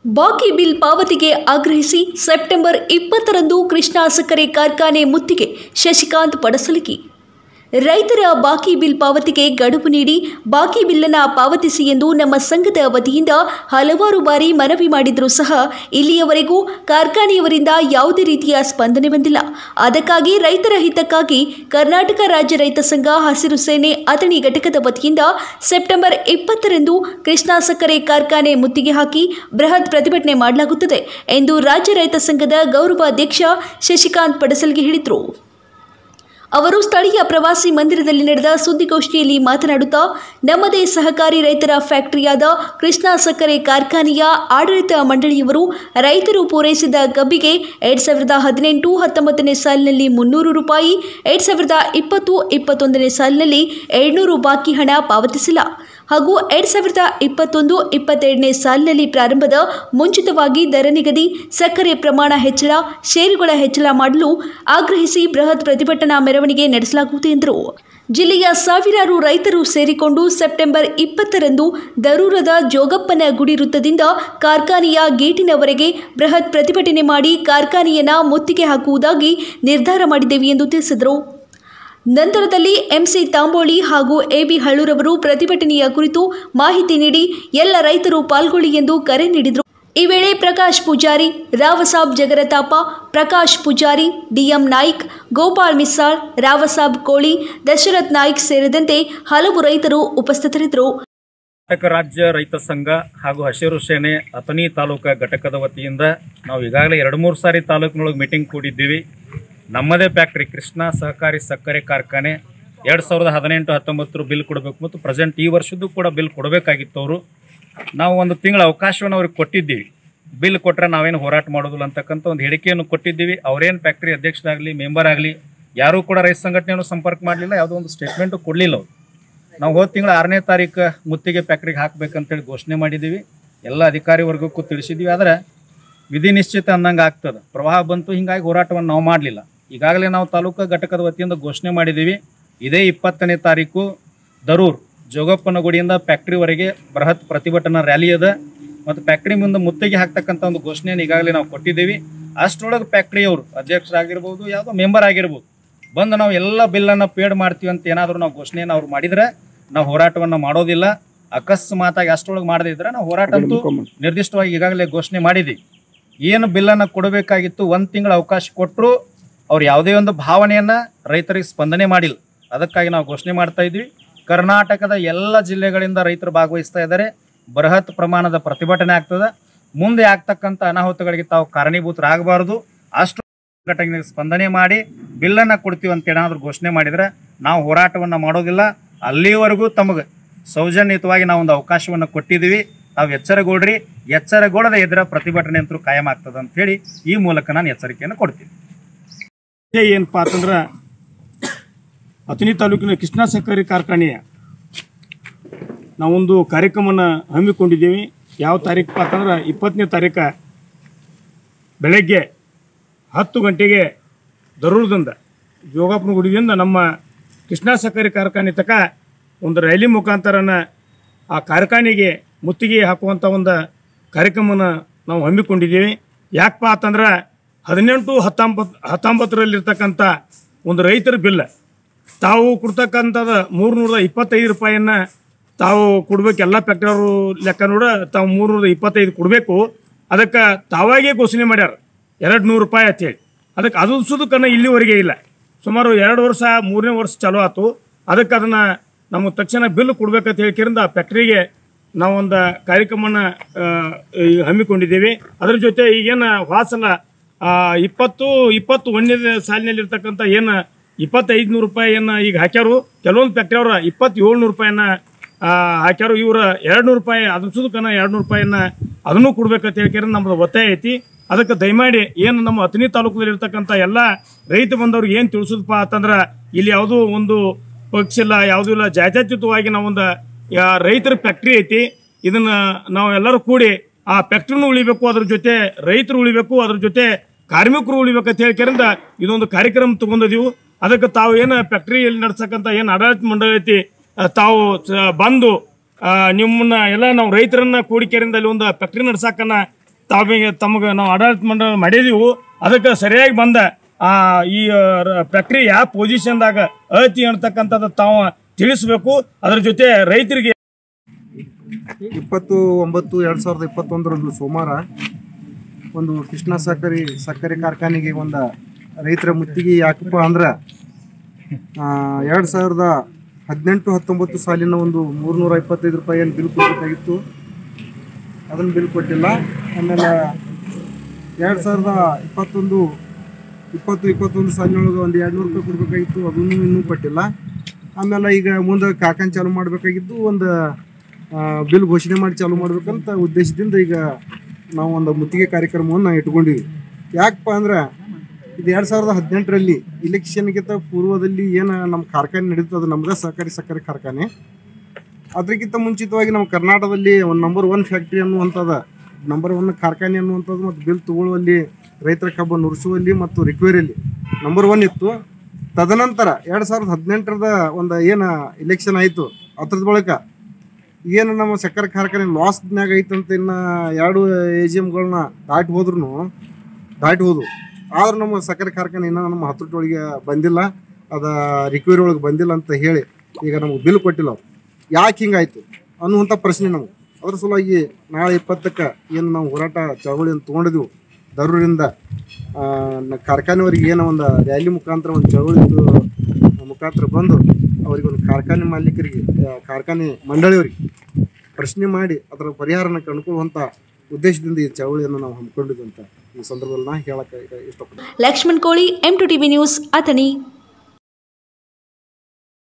ಬಾಕಿ ಬಿಲ್ ಪಾವತಿಗೆ ಆಗ್ರಹಿಸಿ ಸೆಪ್ಟೆಂಬರ್ ಇಪ್ಪತ್ತರಂದು ಕೃಷ್ಣಾ ಸಕ್ಕರೆ ಕಾರ್ಖಾನೆ ಮುತ್ತಿಗೆ ಶಶಿಕಾಂತ್ ಪಡಸಲಗಿ ರೈತರ ಬಾಕಿ ಬಿಲ್ ಪಾವತಿಗೆ ಗಡುವು ನೀಡಿ ಬಾಕಿ ಬಿಲ್ಲನ್ನು ಪಾವತಿಸಿ ಎಂದು ನಮ್ಮ ಸಂಘದ ವತಿಯಿಂದ ಹಲವಾರು ಬಾರಿ ಮನವಿ ಮಾಡಿದರೂ ಸಹ ಇಲ್ಲಿಯವರೆಗೂ ಕಾರ್ಖಾನೆಯವರಿಂದ ಯಾವುದೇ ರೀತಿಯ ಸ್ಪಂದನೆ ಬಂದಿಲ್ಲ ಅದಕ್ಕಾಗಿ ರೈತರ ಹಿತಕ್ಕಾಗಿ ಕರ್ನಾಟಕ ರಾಜ್ಯ ರೈತ ಸಂಘ ಹಸಿರು ಸೇನೆ ಅಥಣಿ ಘಟಕದ ವತಿಯಿಂದ ಸೆಪ್ಟೆಂಬರ್ ಇಪ್ಪತ್ತರಂದು ಕೃಷ್ಣಾ ಸಕ್ಕರೆ ಕಾರ್ಖಾನೆ ಮುತ್ತಿಗೆ ಹಾಕಿ ಬೃಹತ್ ಪ್ರತಿಭಟನೆ ಮಾಡಲಾಗುತ್ತದೆ ಎಂದು ರಾಜ್ಯ ರೈತ ಸಂಘದ ಗೌರವ ಅಧ್ಯಕ್ಷ ಶಶಿಕಾಂತ್ ಪಡಸಲ್ಗೆ ಹೇಳಿದರು ಅವರು ಸ್ಥಳೀಯ ಪ್ರವಾಸಿ ಮಂದಿರದಲ್ಲಿ ನಡೆದ ಸುದ್ದಿಗೋಷ್ಠಿಯಲ್ಲಿ ಮಾತನಾಡುತ್ತಾ ನಮ್ಮದೇ ಸಹಕಾರಿ ರೈತರ ಫ್ಯಾಕ್ಟರಿಯಾದ ಕೃಷ್ಣಾ ಸಕ್ಕರೆ ಕಾರ್ಖಾನೆಯ ಆಡಳಿತ ಮಂಡಳಿಯವರು ರೈತರು ಪೂರೈಸಿದ ಕಬ್ಬಿಗೆ ಎರಡ್ ಸಾವಿರದ ಹದಿನೆಂಟು ಹತ್ತೊಂಬತ್ತನೇ ಸಾಲಿನಲ್ಲಿ ಮುನ್ನೂರು ರೂಪಾಯಿ ಎರಡ್ ಸಾವಿರದ ಇಪ್ಪತ್ತು ಇಪ್ಪತ್ತೊಂದನೇ ಸಾಲಿನಲ್ಲಿ ಏಳ್ನೂರು ಬಾಕಿ ಹಣ ಪಾವತಿಸಿಲ್ಲ ಹಾಗೂ ಎರಡ್ ಸಾವಿರದ ಇಪ್ಪತ್ತೊಂದು ಇಪ್ಪತ್ತೆರಡನೇ ಸಾಲಿನಲ್ಲಿ ಪ್ರಾರಂಭದ ಮುಂಚಿತವಾಗಿ ದರ ನಿಗದಿ ಸಕ್ಕರೆ ಪ್ರಮಾಣ ಹೆಚ್ಚಳ ಷೇರುಗಳ ಹೆಚ್ಚಳ ಮಾಡಲು ಆಗ್ರಹಿಸಿ ಬೃಹತ್ ಪ್ರತಿಭಟನಾ ಮೆರವಣಿಗೆ ನಡೆಸಲಾಗುವುದು ಎಂದರು ಜಿಲ್ಲೆಯ ಸಾವಿರಾರು ರೈತರು ಸೇರಿಕೊಂಡು ಸೆಪ್ಟೆಂಬರ್ ಇಪ್ಪತ್ತರಂದು ದರೂರದ ಜೋಗಪ್ಪನ ಗುಡಿ ವೃತ್ತದಿಂದ ಕಾರ್ಖಾನೆಯ ಗೇಟಿನವರೆಗೆ ಬೃಹತ್ ಪ್ರತಿಭಟನೆ ಮಾಡಿ ಕಾರ್ಖಾನೆಯನ್ನ ಮುತ್ತಿಗೆ ಹಾಕುವುದಾಗಿ ನಿರ್ಧಾರ ಮಾಡಿದ್ದೇವೆ ಎಂದು ತಿಳಿಸಿದರು ನಂತರದಲ್ಲಿ ಎಂಸಿ ತಾಂಬೋಳಿ ಹಾಗೂ ಎಬಿ ಹಳ್ಳೂರವರು ಪ್ರತಿಭಟನೆಯ ಕುರಿತು ಮಾಹಿತಿ ನೀಡಿ ಎಲ್ಲ ರೈತರು ಪಾಲ್ಗೊಳ್ಳಿ ಎಂದು ಕರೆ ನೀಡಿದರು ಈ ವೇಳೆ ಪ್ರಕಾಶ್ ಪೂಜಾರಿ ರಾವಸಾಬ್ ಜಗರತಾಪ ಪ್ರಕಾಶ್ ಪೂಜಾರಿ ಡಿಎಂ ನಾಯ್ಕ್ ಗೋಪಾಲ್ ಮಿಸ್ಸಾಳ್ ರಾವಸಾಬ್ ಕೋಳಿ ದಶರಥ್ ನಾಯ್ಕ್ ಸೇರಿದಂತೆ ಹಲವು ರೈತರು ಉಪಸ್ಥಿತರಿದ್ದರು ಕರ್ನಾಟಕ ರಾಜ್ಯ ರೈತ ಸಂಘ ಹಾಗೂ ಹಸಿರು ಸೇನೆ ಅಥಣಿ ತಾಲೂಕಾ ಘಟಕದ ವತಿಯಿಂದ ನಾವು ಈಗಾಗಲೇ ಎರಡು ಮೂರು ಸಾರಿ ತಾಲೂಕಿನೊಳಗೆ ಮೀಟಿಂಗ್ ಕೂಡಿದ್ದೀವಿ ನಮ್ಮದೇ ಫ್ಯಾಕ್ಟ್ರಿ ಕೃಷ್ಣ ಸಹಕಾರಿ ಸಕ್ಕರೆ ಕಾರ್ಖಾನೆ ಎರಡು ಸಾವಿರದ ಹದಿನೆಂಟು ಹತ್ತೊಂಬತ್ತರ ಬಿಲ್ ಕೊಡಬೇಕು ಮತ್ತು ಪ್ರೆಸೆಂಟ್ ಈ ವರ್ಷದ್ದು ಕೂಡ ಬಿಲ್ ಕೊಡಬೇಕಾಗಿತ್ತು ಅವರು ನಾವು ಒಂದು ತಿಂಗಳ ಅವಕಾಶವನ್ನು ಅವ್ರಿಗೆ ಕೊಟ್ಟಿದ್ದೀವಿ ಬಿಲ್ ಕೊಟ್ಟರೆ ನಾವೇನು ಹೋರಾಟ ಮಾಡೋದಿಲ್ಲ ಅಂತಕ್ಕಂಥ ಒಂದು ಹೇಳಿಕೆಯನ್ನು ಕೊಟ್ಟಿದ್ದೀವಿ ಅವರೇನು ಫ್ಯಾಕ್ಟ್ರಿ ಅಧ್ಯಕ್ಷರಾಗಲಿ ಮೆಂಬರ್ ಆಗಲಿ ಯಾರೂ ಕೂಡ ರೈತ ಸಂಘಟನೆಯನ್ನು ಸಂಪರ್ಕ ಮಾಡಲಿಲ್ಲ ಯಾವುದೋ ಒಂದು ಸ್ಟೇಟ್ಮೆಂಟು ಕೊಡಲಿಲ್ಲ ಅವರು ನಾವು ಹೋದ ತಿಂಗಳ ಆರನೇ ತಾರೀಕು ಮುತ್ತಿಗೆ ಫ್ಯಾಕ್ಟ್ರಿಗೆ ಹಾಕ್ಬೇಕಂತೇಳಿ ಘೋಷಣೆ ಮಾಡಿದ್ದೀವಿ ಎಲ್ಲ ಅಧಿಕಾರಿ ವರ್ಗಕ್ಕೂ ತಿಳಿಸಿದ್ದೀವಿ ಆದರೆ ವಿಧಿ ನಿಶ್ಚಿತ ಅಂದಂಗೆ ಆಗ್ತದೆ ಪ್ರವಾಹ ಬಂತು ಹಿಂಗಾಗಿ ಹೋರಾಟವನ್ನು ನಾವು ಮಾಡಲಿಲ್ಲ ಈಗಾಗಲೇ ನಾವು ತಾಲೂಕು ಘಟಕದ ವತಿಯಿಂದ ಘೋಷಣೆ ಮಾಡಿದ್ದೀವಿ ಇದೇ ಇಪ್ಪತ್ತನೇ ತಾರೀಕು ದರೂರ್ ಜೋಗಪ್ಪನ ಗುಡಿಯಿಂದ ಫ್ಯಾಕ್ಟ್ರಿವರೆಗೆ ಬೃಹತ್ ಪ್ರತಿಭಟನಾ ರ್ಯಾಲಿ ಅದ ಮತ್ತು ಫ್ಯಾಕ್ಟ್ರಿ ಮುಂದೆ ಮುತ್ತಿಗೆ ಹಾಕ್ತಕ್ಕಂಥ ಒಂದು ಘೋಷಣೆಯನ್ನು ಈಗಾಗಲೇ ನಾವು ಕೊಟ್ಟಿದ್ದೀವಿ ಅಷ್ಟರೊಳಗೆ ಫ್ಯಾಕ್ಟ್ರಿಯವರು ಅಧ್ಯಕ್ಷರಾಗಿರ್ಬೋದು ಯಾವುದೋ ಮೆಂಬರ್ ಆಗಿರ್ಬೋದು ಬಂದು ನಾವು ಎಲ್ಲ ಬಿಲ್ಲನ್ನು ಪೇಡ್ ಮಾಡ್ತೀವಿ ಅಂತ ಏನಾದರೂ ನಾವು ಘೋಷಣೆಯನ್ನು ಅವ್ರು ಮಾಡಿದರೆ ನಾವು ಹೋರಾಟವನ್ನು ಮಾಡೋದಿಲ್ಲ ಅಕಸ್ಮಾತಾಗಿ ಅಷ್ಟರೊಳಗೆ ಮಾಡದೇ ಇದ್ರೆ ನಾವು ಹೋರಾಟ ಅಂತೂ ನಿರ್ದಿಷ್ಟವಾಗಿ ಈಗಾಗಲೇ ಘೋಷಣೆ ಮಾಡಿದ್ದೀವಿ ಏನು ಬಿಲ್ಲನ್ನು ಕೊಡಬೇಕಾಗಿತ್ತು ಒಂದು ತಿಂಗಳ ಅವಕಾಶ ಕೊಟ್ಟರು ಅವ್ರು ಯಾವುದೇ ಒಂದು ಭಾವನೆಯನ್ನು ರೈತರಿಗೆ ಸ್ಪಂದನೆ ಮಾಡಿಲ್ಲ ಅದಕ್ಕಾಗಿ ನಾವು ಘೋಷಣೆ ಮಾಡ್ತಾ ಇದ್ವಿ ಕರ್ನಾಟಕದ ಎಲ್ಲ ಜಿಲ್ಲೆಗಳಿಂದ ರೈತರು ಭಾಗವಹಿಸ್ತಾ ಇದ್ದಾರೆ ಬೃಹತ್ ಪ್ರಮಾಣದ ಪ್ರತಿಭಟನೆ ಆಗ್ತದೆ ಮುಂದೆ ಆಗ್ತಕ್ಕಂಥ ಅನಾಹುತಗಳಿಗೆ ತಾವು ಕಾರಣೀಭೂತರಾಗಬಾರದು ಅಷ್ಟು ಘಟನೆಗೆ ಸ್ಪಂದನೆ ಮಾಡಿ ಬಿಲ್ಲನ್ನು ಕೊಡ್ತೀವಿ ಅಂತ ಏನಾದರೂ ಘೋಷಣೆ ಮಾಡಿದರೆ ನಾವು ಹೋರಾಟವನ್ನು ಮಾಡೋದಿಲ್ಲ ಅಲ್ಲಿವರೆಗೂ ತಮಗೆ ಸೌಜನ್ಯಯುತವಾಗಿ ನಾವು ಒಂದು ಅವಕಾಶವನ್ನು ಕೊಟ್ಟಿದ್ದೀವಿ ತಾವು ಎಚ್ಚರಗೊಳ್ರಿ ಎಚ್ಚರಗೊಳ್ಳದೆ ಇದ್ರೆ ಪ್ರತಿಭಟನೆ ಅಂತೂ ಕಾಯಂ ಆಗ್ತದೆ ಅಂತ ಹೇಳಿ ಈ ಮೂಲಕ ನಾನು ಎಚ್ಚರಿಕೆಯನ್ನು ಕೊಡ್ತೀನಿ ವಿಷಯ ಏನಪ್ಪಾ ಅಂತಂದ್ರೆ ಅಥಣಿ ತಾಲೂಕಿನ ಕೃಷ್ಣಾ ಸಹಕಾರಿ ಕಾರ್ಖಾನೆಯ ನಾವೊಂದು ಕಾರ್ಯಕ್ರಮನ ಹಮ್ಮಿಕೊಂಡಿದ್ದೀವಿ ಯಾವ ತಾರೀಕಪ್ಪ ಅಂತಂದ್ರೆ ಇಪ್ಪತ್ತನೇ ತಾರೀಕ ಬೆಳಗ್ಗೆ ಹತ್ತು ಗಂಟೆಗೆ ದರೂರದಿಂದ ಜೋಗಪ್ಪನ ಗುಡಿಯಿಂದ ನಮ್ಮ ಕೃಷ್ಣಾ ಸಹಕಾರಿ ಕಾರ್ಖಾನೆ ತಕ ಒಂದು ರೈಲಿ ಮುಖಾಂತರನ ಆ ಕಾರ್ಖಾನೆಗೆ ಮುತ್ತಿಗೆ ಹಾಕುವಂಥ ಒಂದು ಕಾರ್ಯಕ್ರಮನ ನಾವು ಹಮ್ಮಿಕೊಂಡಿದ್ದೀವಿ ಯಾಕಪ್ಪ ಅಂತಂದ್ರೆ ಹದಿನೆಂಟು ಹತ್ತೊಂಬತ್ತು ಹತ್ತೊಂಬತ್ತರಲ್ಲಿರ್ತಕ್ಕಂಥ ಒಂದು ರೈತರ ಬಿಲ್ ತಾವು ಕೊಡ್ತಕ್ಕಂಥದ್ದು ಮೂರುನೂರ ಇಪ್ಪತ್ತೈದು ರೂಪಾಯಿಯನ್ನು ತಾವು ಕೊಡ್ಬೇಕು ಎಲ್ಲ ಫ್ಯಾಕ್ಟ್ರಿಯವರು ಲೆಕ್ಕ ನೋಡ ತಾವು ಮೂರುನೂರ ಇಪ್ಪತ್ತೈದು ಕೊಡಬೇಕು ಅದಕ್ಕೆ ತಾವಾಗೇ ಘೋಷಣೆ ಮಾಡ್ಯಾರ ಎರಡು ನೂರು ರೂಪಾಯಿ ಅಂತೇಳಿ ಅದಕ್ಕೆ ಅದು ಸುದಕ್ಕನ್ನ ಇಲ್ಲಿವರೆಗೆ ಇಲ್ಲ ಸುಮಾರು ಎರಡು ವರ್ಷ ಮೂರನೇ ವರ್ಷ ಚಾಲೂ ಆಯ್ತು ಅದಕ್ಕೆ ಅದನ್ನು ನಮಗೆ ತಕ್ಷಣ ಬಿಲ್ ಕೊಡ್ಬೇಕಂತ ಹೇಳ್ಕಿರಿಂದ ಫ್ಯಾಕ್ಟ್ರಿಗೆ ನಾವೊಂದು ಕಾರ್ಯಕ್ರಮನ ಆ, ಈ ಹಮ್ಮಿಕೊಂಡಿದ್ದೀವಿ ಅದ್ರ ಜೊತೆ ಈಗೇನು ವಾಸನ ಆ, ಇಪ್ಪತ್ತು ಇಪ್ಪತ್ತು ಒಂದನೇ ಸಾಲಿನಲ್ಲಿರ್ತಕ್ಕಂಥ ಏನು ಇಪ್ಪತ್ತೈದು ನೂರು ರೂಪಾಯಿ ಏನು ಈಗ ಹಾಕ್ಯಾರು ಕೆಲವೊಂದು ಫ್ಯಾಕ್ಟ್ರಿ ಅವ್ರ ಇಪ್ಪತ್ತೇಳು ನೂರು ರೂಪಾಯಿನ ಆ, ಹಾಕ್ಯಾರು ಇವ್ರ ಎರಡು ನೂರು ರೂಪಾಯಿ ಅದ್ರ ಸುದಕ್ಕನ ಎರಡು ನೂರು ರೂಪಾಯಿನ ಅದನ್ನು ಕೊಡ್ಬೇಕಂತ ಹೇಳ್ಕ್ಯಾರ ನಮ್ದು ಒತ್ತಾಯ ಐತಿ ಅದಕ್ಕೆ ದಯಮಾಡಿ ಏನು ನಮ್ಮ ಅಥಣಿ ತಾಲೂಕದಲ್ಲಿ ಇರ್ತಕ್ಕಂಥ ಎಲ್ಲ ರೈತ ಬಂದವ್ರಿಗೆ ಏನು ತಿಳಿಸೋದಪ್ಪ ಅಂತಂದ್ರೆ ಇಲ್ಲಿ ಯಾವುದೋ ಒಂದು ಪಕ್ಷ ಇಲ್ಲ ಯಾವುದೂ ಇಲ್ಲ ಜಾತ್ಯತೀತವಾಗಿ ನಾವೊಂದು ಯಾ- ರೈತರ ಫ್ಯಾಕ್ಟ್ರಿ ಐತಿ ಇದನ್ನ ನಾವು ಎಲ್ಲರೂ ಕೂಡಿ ಆ ಫ್ಯಾಕ್ಟ್ರಿನೂ ಉಳಿಬೇಕು ಅದ್ರ ಜೊತೆ ರೈತರು ಉಳಿಬೇಕು ಅದ್ರ ಜೊತೆ ಕಾರ್ಮಿಕರು ಉಳಿಬೇಕು ಅಂತ ಹೇಳ್ಕರಿಂದ ಇದೊಂದು ಕಾರ್ಯಕ್ರಮ ತಗೊಂಡಿದೀವಿ ಅದಕ್ಕೆ ತಾವು ಏನು ಫ್ಯಾಕ್ಟ್ರಿಯಲ್ಲಿ ನಡ್ಸಕ್ಕಂಥ ಏನು ಆಡಳಿತ ಮಂಡಳಿ ಐತಿ ಆ, ತಾವು ಸ- ಬಂದು ಆ, ನಿಮ್ಮನ್ನ ಎಲ್ಲ ನಾವು ರೈತರನ್ನ ಕೂಡಿಕೆರಿಂದ ಅಲ್ಲಿ ಒಂದು ಫ್ಯಾಕ್ಟ್ರಿ ನಡ್ಸಕ್ಕನ್ನ ತಮಗೆ ತಮಗೆ ನಾವು ಆಡಳಿತ ಮಂಡಳಿ ಮಾಡಿದೀವು ಅದಕ್ಕೆ ಸರಿಯಾಗಿ ಬಂದ ಆ ಈ ಫ್ಯಾಕ್ಟ್ರಿ ಯಾವ ಪೊಸಿಷನ್ದಾಗ ಐತಿ ಅಂತಕ್ಕಂಥದ್ದು ತಾವು ತಿಳಿಸ್ಬೇಕು ಅದ್ರ ಜೊತೆ ರೈತರಿಗೆ ಇಪ್ಪತ್ತು ಒಂಬತ್ತು ಎರಡು ಸಾವಿರದ ಇಪ್ಪತ್ತೊಂದರಂದು ಸೋಮವಾರ ಒಂದು ಕೃಷ್ಣ ಸಹಕಾರಿ ಸಕ್ಕರೆ ಕಾರ್ಖಾನೆಗೆ ಒಂದು ರೈತರ ಮುತ್ತಿಗೆ ಯಾಕಪ್ಪ ಅಂದ್ರೆ ಎರಡು ಸಾವಿರದ ಹದಿನೆಂಟು ಹತ್ತೊಂಬತ್ತು ಸಾಲಿನ ಒಂದು ಮೂರ್ನೂರ ಇಪ್ಪತ್ತೈದು ರೂಪಾಯಿ ಏನು ಬಿಲ್ ಕೊಡಬೇಕಾಗಿತ್ತು ಅದನ್ನು ಬಿಲ್ ಕೊಟ್ಟಿಲ್ಲ ಆಮೇಲೆ ಎರಡು ಸಾವಿರದ ಇಪ್ಪತ್ತೊಂದು ಇಪ್ಪತ್ತು ಇಪ್ಪತ್ತೊಂದು ಸಾಲಿನೊಳಗೆ ಒಂದು ಎರಡು ನೂರು ರೂಪಾಯಿ ಕೊಡಬೇಕಾಗಿತ್ತು ಅದನ್ನು ಇನ್ನೂ ಕೊಟ್ಟಿಲ್ಲ ಆಮೇಲೆ ಈಗ ಮುಂದೆ ಕಾರ್ಖಾನೆ ಚಾಲು ಮಾಡಬೇಕಾಗಿದ್ದು ಒಂದು ಬಿಲ್ ಘೋಷಣೆ ಮಾಡಿ ಚಾಲು ಮಾಡ್ಬೇಕಂತ ಉದ್ದೇಶದಿಂದ ಈಗ ನಾವು ಒಂದು ಮುತ್ತಿಗೆ ಕಾರ್ಯಕ್ರಮವನ್ನು ಇಟ್ಕೊಂಡಿವಿ ಯಾಕಪ್ಪ ಅಂದ್ರೆ ಇದು ಎರಡು ಸಾವಿರದ ಹದಿನೆಂಟರಲ್ಲಿ ಇಲೆಕ್ಷನ್ಗಿಂತ ಪೂರ್ವದಲ್ಲಿ ಏನು ನಮ್ಮ ಕಾರ್ಖಾನೆ ನಡೀತದೆ ಅದು ನಮ್ಮದೇ ಸಹಕಾರಿ ಸಕ್ಕರೆ ಕಾರ್ಖಾನೆ ಅದಕ್ಕಿಂತ ಮುಂಚಿತವಾಗಿ ನಮ್ಮ ಕರ್ನಾಟಕದಲ್ಲಿ ಒಂದು ನಂಬರ್ ಒನ್ ಫ್ಯಾಕ್ಟ್ರಿ ಅನ್ನುವಂಥದ್ದು ನಂಬರ್ ಒನ್ ಕಾರ್ಖಾನೆ ಅನ್ನುವಂಥದ್ದು ಮತ್ತು ಬಿಲ್ ತಗೊಳ್ಳುವಲ್ಲಿ ರೈತರ ಕಬ್ಬು ನುರಿಸುವಲ್ಲಿ ಮತ್ತು ರಿಕ್ವೈರಿಯಲ್ಲಿ ನಂಬರ್ ಒನ್ ಇತ್ತು ತದನಂತರ ಎರಡು ಸಾವಿರದ ಹದಿನೆಂಟರದ ಒಂದು ಏನು ಇಲೆಕ್ಷನ್ ಆಯಿತು ಅದ್ರದ ಬಳಿಕ ಏನು ನಮ್ಮ ಸಕ್ಕರೆ ಕಾರ್ಖಾನೆ ಲಾಸ್ನ್ಯಾಗ ಐತಂತ ಇನ್ನು ಎರಡು ಎ ಜಿ ಎಮ್ಗಳನ್ನ ದಾಟಿ ಹೋದ್ರು ದಾಟಿ ಹೋದ್ವು ಆದ್ರೆ ನಮ್ಮ ಸಕ್ಕರೆ ಕಾರ್ಖಾನೆ ಇನ್ನೂ ನಮ್ಮ ಹತ್ತೊಟ್ಟೊಳಗೆ ಬಂದಿಲ್ಲ ಅದ ರಿಕ್ವೈರಿ ಒಳಗೆ ಬಂದಿಲ್ಲ ಅಂತ ಹೇಳಿ ಈಗ ನಮಗೆ ಬಿಲ್ ಕೊಟ್ಟಿಲ್ಲ ಅವ್ರು ಯಾಕೆ ಹಿಂಗಾಯ್ತು ಅನ್ನುವಂಥ ಪ್ರಶ್ನೆ ನಮಗೆ ಅದ್ರ ಸಲುವಾಗಿ ನಾಳೆ ಇಪ್ಪತ್ತಕ್ಕೆ ಏನು ನಾವು ಹೋರಾಟ ಚಳವಳಿಯನ್ನು ತೊಗೊಂಡಿದ್ವು ದರೂರಿಂದ ಆ, ನ- ಕಾರ್ಖಾನೆವರೆಗೆ ಏನೋ ಒಂದು ರ್ಯಾಲಿ ಮುಖಾಂತರ ಒಂದು ಚಳವಳಿ ತು- ಮುಖಾಂತರ ಬಂದು ಅವರಿಗೆ ಒಂದು ಕಾರ್ಖಾನೆ ಮಾಲೀಕರಿಗೆ ಆ, ಕಾರ್ಖಾನೆ ಮಂಡಳಿಯವರಿಗೆ ಪ್ರಶ್ನೆ ಮಾಡಿ ಅದರ ಪರಿಹಾರನ ಕಂಡುಕೊಳ್ಳುವಂಥ ಉದ್ದೇಶದಿಂದ ಈ ಚಳವಳಿಯನ್ನು ನಾವು ಹಮ್ಮಿಕೊಂಡಿದ್ದು ಅಂತ ಈ ಸಂದರ್ಭದಲ್ಲಿ ನಾ ಹೇಳಕ್ಕೆ ಇಷ್ಟಪಡ್ತೀನಿ Laxman Koli M two TV news Athani